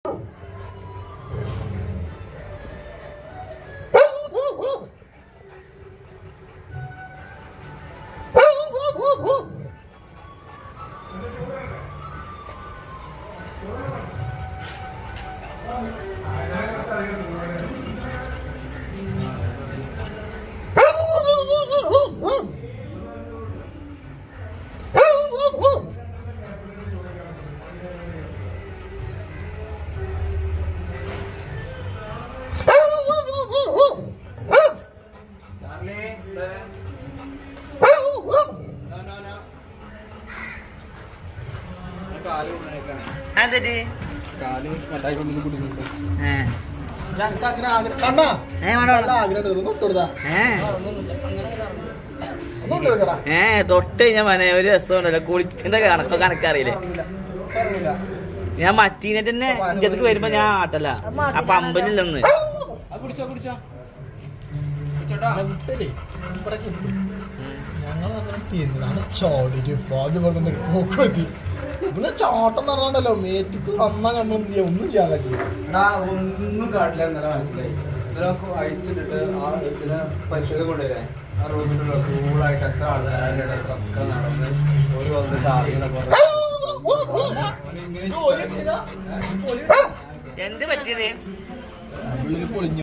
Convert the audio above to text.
അതെറ്റി കാല് മറ്റായി കൊണ്ടു കുടുങ്ങിട്ട് ഏ ഞങ്ങൾക്ക് അങ്ങനെ ആഗ്രഹം കണ്ണാ ഏ വേണ്ട നല്ല ആഗ്രഹം ഉണ്ട് ഒന്ന് ഇട്ടുകൊടുത്താ ഏ ഒന്ന് ഇട്ടുകൊടുക്കടാ ഏ തൊട്ട് കഴിഞ്ഞാൽ മനെ ഒരു രസമുണ്ടല്ലോ കുളിച്ചിന്റെ കണക്കോ കണക്കറിയില്ലേ ഞാൻ മറ്റീനെ തന്നെ ഇന്ത്യക്ക് വരുമ്പോ ഞാൻ ആട്ടല്ല അപ്പൊ അമ്പലില്ലെന്ന് അത് കുടിച്ചോ കുടിച്ചോ കുടിച്ചോട്ടാ വിട്ടല്ലേ ഇവിടെ കിട്ടും ഞങ്ങൾ അങ്ങനെ തിരിഞ്ഞാണ് ചോടിട്ട് അതുപോലെ തന്നെ പോക്ക് പറ്റി ഇവിടെ ചോട്ടം എന്ന് പറഞ്ഞാണ്ടല്ലോ മേത്തിക്ക് വന്നാൽ നമ്മൾ എന്ത് ചെയ്യാം ഒന്നും ചെയ്യാൻ പറ്റില്ല എടാ ഒന്നും കാട്ടില്ല എന്നല്ല മനസ്സിലായി ഇന്നലെ അയച്ചിട്ടിട്ട് ആ ഇതിനെ പരിശോധന കൊണ്ടുവരാൻ ആ റൂമിലുള്ള കൂളായിട്ട് എത്ര ആൾക്കാരുടെ ഒക്കെ നടന്ന് ഒരു വന്ന് ചാർജിനൊക്കെ എന്ത് പറ്റിയത് പൊളിഞ്ഞു